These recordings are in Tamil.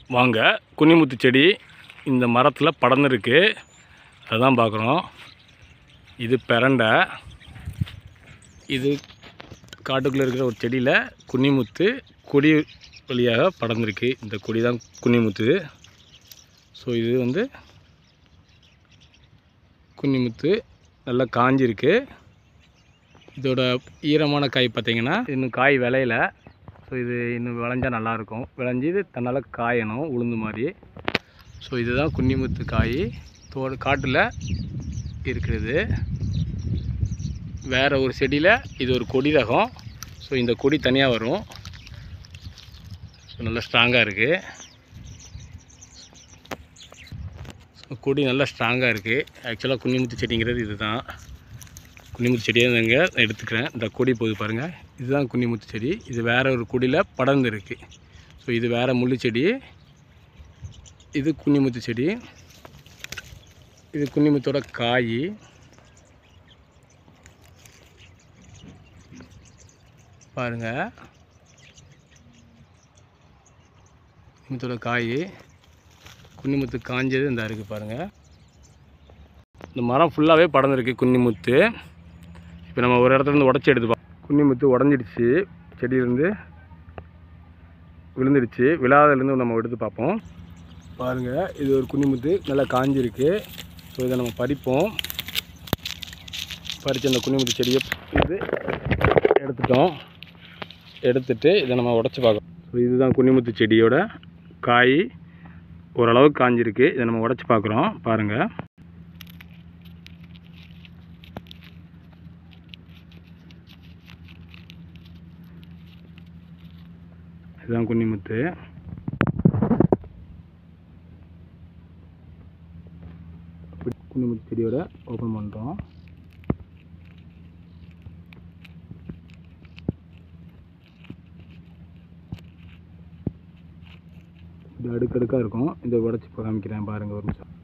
வாங்க குன்னிமுத்து செடி இந்த மரத்தில் படர்ந்துருக்கு அதான் பார்க்குறோம் இது பிரண்டை இது காட்டுக்குள்ளே இருக்கிற ஒரு செடியில் குன்னிமுத்து கொடி வழியாக படர்ந்துருக்கு இந்த கொடி தான் குன்னிமுத்து ஸோ இது வந்து குன்னிமுத்து நல்லா காஞ்சிருக்கு இதோட ஈரமான காய் பார்த்தீங்கன்னா இன்னும் காய் விளையல ஸோ இது இன்னும் விளைஞ்சா நல்லாயிருக்கும் விளைஞ்சி இது தன்னால் காயணும் உளுந்து மாதிரி ஸோ இதுதான் குன்னிமுத்து காய் தோடு காட்டில் இருக்கிறது வேறு ஒரு செடியில் இது ஒரு கொடி ரகம் ஸோ இந்த கொடி தனியாக வரும் ஸோ நல்லா ஸ்ட்ராங்காக இருக்குது ஸோ கொடி நல்லா ஸ்ட்ராங்காக இருக்குது ஆக்சுவலாக குன்னிமுத்து செடிங்கிறது இதுதான் குன்னிமுத்து செடியை இங்கே எடுத்துக்கிறேன் இந்த கொடி போகுது பாருங்கள் இதுதான் குன்னிமுத்து செடி இது வேறு ஒரு கொடியில் படர்ந்து இருக்குது ஸோ இது வேறு முள்ளு செடி இது குன்னிமுத்து செடி இது குன்னிமுத்தோட காய் பாருங்க குன்னிமுத்தோட காய் குன்னிமுத்து காஞ்சது இந்த இருக்குது பாருங்கள் இந்த மரம் ஃபுல்லாகவே படர்ந்துருக்கு குன்னிமுத்து இப்போ நம்ம ஒரு இடத்துல இருந்து உடச்சி எடுத்து பார்ப்போம் குன்னிமுத்து உடஞ்சிடுச்சு செடியிலேருந்து விழுந்துடுச்சு விழாதிலேருந்து நம்ம எடுத்து பார்ப்போம் பாருங்கள் இது ஒரு குன்னிமுத்து நல்லா காஞ்சிருக்கு ஸோ இதை நம்ம பறிப்போம் பறித்து அந்த குன்னிமுத்து செடியை இது எடுத்துட்டோம் எடுத்துட்டு இதை நம்ம உடச்சி பார்க்கணும் ஸோ இதுதான் குன்னிமுத்து செடியோட காய் ஓரளவுக்கு காஞ்சிருக்கு இதை நம்ம உடச்சி பார்க்குறோம் பாருங்கள் இதுதான் குன்னிமுத்து குன்னிமுத்து செடியோட ஓப்பன் பண்ணுறோம் இது அடுக்கடுக்காக இருக்கும் இதை உடச்சி காமிக்கிறேன் பாருங்கள் ஒரு நிமிஷம்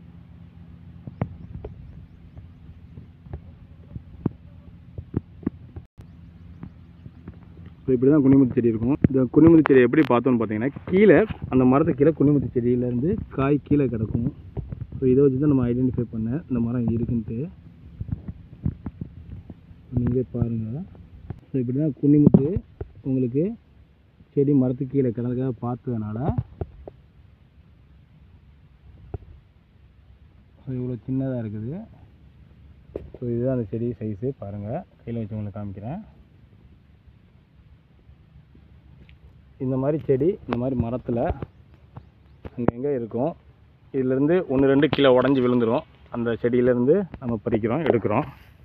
ஸோ இப்படி தான் குனிமுத்து செடி இருக்கும் இந்த குனிமுத்து செடி எப்படி பார்த்தோம்னு பார்த்தீங்கன்னா கீழே அந்த மரத்துக்கு கீழே குனிமுத்து செடியிலேருந்து காய் கீழே கிடக்கும் ஸோ இதை வச்சு தான் நம்ம ஐடென்டிஃபை பண்ண இந்த மரம் இருக்குன்ட்டு நீங்களே பாருங்கள் ஸோ இப்படி தான் குனிமுத்து உங்களுக்கு செடி மரத்துக்கு கீழே கிடக்க பார்த்ததுனால ஸோ இவ்வளோ சின்னதாக இருக்குது ஸோ இதுதான் அந்த செடி சைஸு பாருங்கள் கையில் வச்சு உங்களுக்கு காமிக்கிறேன் இந்த மாதிரி செடி இந்த மாதிரி மரத்தில் அங்கங்கே இருக்கும் இதிலேருந்து ஒன்று ரெண்டு கீழே உடஞ்சி விழுந்துடும் அந்த செடியிலேருந்து நம்ம பறிக்கிறோம் எடுக்கிறோம்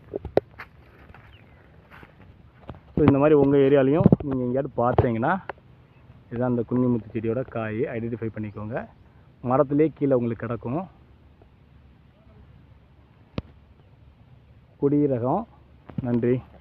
ஸோ இந்த மாதிரி உங்கள் ஏரியாலையும் நீங்கள் எங்கேயாவது பார்த்தீங்கன்னா இதுதான் அந்த குன்னிமுத்து செடியோட காய் ஐடென்டிஃபை பண்ணிக்கோங்க மரத்துலேயே கீழே உங்களுக்கு கிடக்கும் கொடி ரகம் நன்றி